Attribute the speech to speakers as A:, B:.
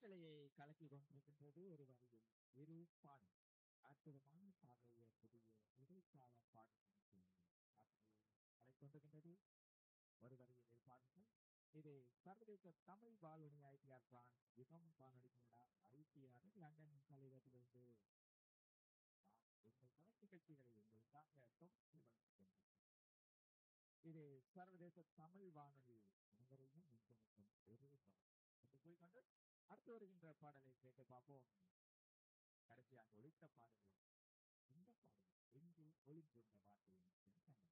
A: காற்றலையை கலக்கி கொண்டிருக்கின்றது ஒரு வரியில் இரு பாடல் அற்புதமான பாடலுடைய புதிய இடைக்கால பாடல் அழைக் கொண்டிருக்கின்றது ஒரு வரியில் இரு பாடல்கள் இது சர்வதேச தமிழ் வானொலி ஐடிஆர் பிரான்ஸ் யுகம் வானொலி கனடா ஐடிஆர் லண்டன் கலையகத்திலிருந்து நாம் எங்கள் கலை நிகழ்ச்சிகளை உங்களுக்காக தொகுத்து வழங்குகின்றோம் இது சர்வதேச தமிழ் வானொலி அனைவரையும் ஒன்றிணைக்கும் ஒரு வானொலி என்று கூறிக்கொண்டு அடுத்து வருகின்ற பாடலை கேட்டு பார்ப்போம் கடைசியாக ஒழித்த பாடல் இந்த பாடல் எங்கு ஒளிந்திருந்த வார்த்தை என்று சொன்னது